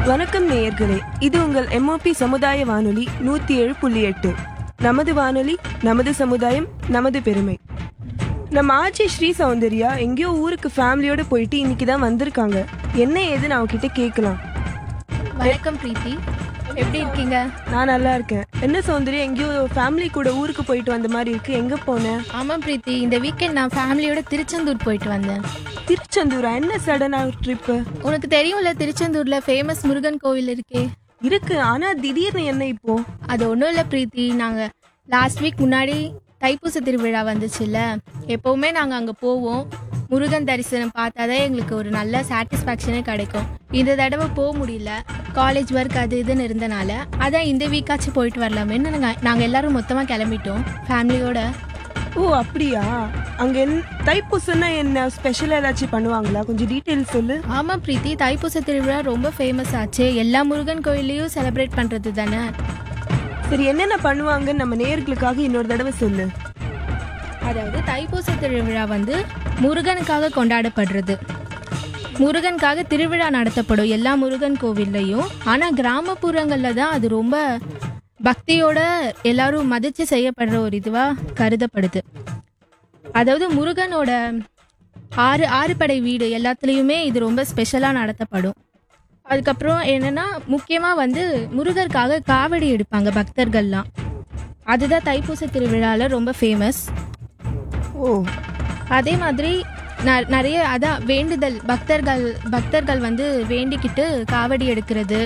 வணக்கம் நேயர்களே இது உங்கள் எம்ஓபி சமுதாய வானொலி நூத்தி ஏழு புள்ளி எட்டு நமது வானொலி நமது சமுதாயம் நமது பெருமை நம்ம ஆச்சி ஸ்ரீ சௌந்தர்யா எங்கேயோ ஊருக்கு ஃபேமிலியோட போயிட்டு இன்னைக்கு தான் வந்திருக்காங்க என்ன ஏதுன்னு அவகிட்ட கேட்கலாம் வணக்கம் பிரீத்தி எப்படி இருக்கீங்க நான் நல்லா இருக்கேன் என்ன சௌந்தர்யா எங்கேயோ ஃபேமிலி கூட ஊருக்கு போயிட்டு வந்த மாதிரி இருக்கு எங்க போனேன் ஆமாம் பிரீத்தி இந்த வீக்கெண்ட் நான் ஃபேமிலியோட திருச்செந்தூர் போயிட்டு வந்தேன் திருச்செந்தூரா என்ன சடனா ட்ரிப்பு உனக்கு தெரியும்ல திருச்செந்தூர்ல ஃபேமஸ் முருகன் கோவில் இருக்கே இருக்கு ஆனா திடீர்னு என்ன இப்போ அது ஒன்றும் இல்லை பிரீத்தி நாங்கள் லாஸ்ட் வீக் முன்னாடி தைப்பூச திருவிழா வந்துச்சுல்ல எப்போவுமே நாங்கள் அங்கே போவோம் முருகன் தரிசனம் பார்த்தாதான் எங்களுக்கு ஒரு நல்ல சாட்டிஸ்ஃபேக்ஷனே கிடைக்கும் இந்த தடவை போக முடியல காலேஜ் ஒர்க் அது இதுன்னு இருந்தனால அதான் இந்த வீக்காச்சும் போயிட்டு வரலாமேன்னு நாங்கள் நாங்கள் எல்லாரும் மொத்தமாக கிளம்பிட்டோம் ஃபேமிலியோட ஓ அப்படியா அங்க என் தைப்பூசம்னா என்ன ஸ்பெஷலா ஏதாச்சும் பண்ணுவாங்களா கொஞ்சம் டீட்டெயில் சொல்லு ஆமாம் பிரீத்தி தைப்பூச திருவிழா ரொம்ப ஃபேமஸ் ஆச்சு எல்லா முருகன் கோயில்லையும் செலிப்ரேட் பண்ணுறது தானே சரி என்னென்ன பண்ணுவாங்கன்னு நம்ம நேயர்களுக்காக இன்னொரு தடவை சொல்லு அதாவது தைப்பூச திருவிழா வந்து முருகனுக்காக கொண்டாடப்படுறது முருகனுக்காக திருவிழா நடத்தப்படும் எல்லா முருகன் கோவில்லையும் ஆனால் கிராமப்புறங்களில் தான் அது ரொம்ப பக்தியோட எல்லாரும் மதித்து செய்யப்படுற ஒரு இதுவாக கருதப்படுது அதாவது முருகனோட ஆறு ஆறுபடை வீடு எல்லாத்துலேயுமே இது ரொம்ப ஸ்பெஷலாக நடத்தப்படும் அதுக்கப்புறம் என்னன்னா முக்கியமாக வந்து முருகருக்காக காவடி எடுப்பாங்க பக்தர்கள்லாம் அதுதான் தைப்பூச திருவிழாவில் ரொம்ப ஃபேமஸ் ஓ அதே மாதிரி ந- நிறைய அதான் வேண்டுதல் பக்தர்கள் பக்தர்கள் வந்து வேண்டிக்கிட்டு காவடி எடுக்கிறது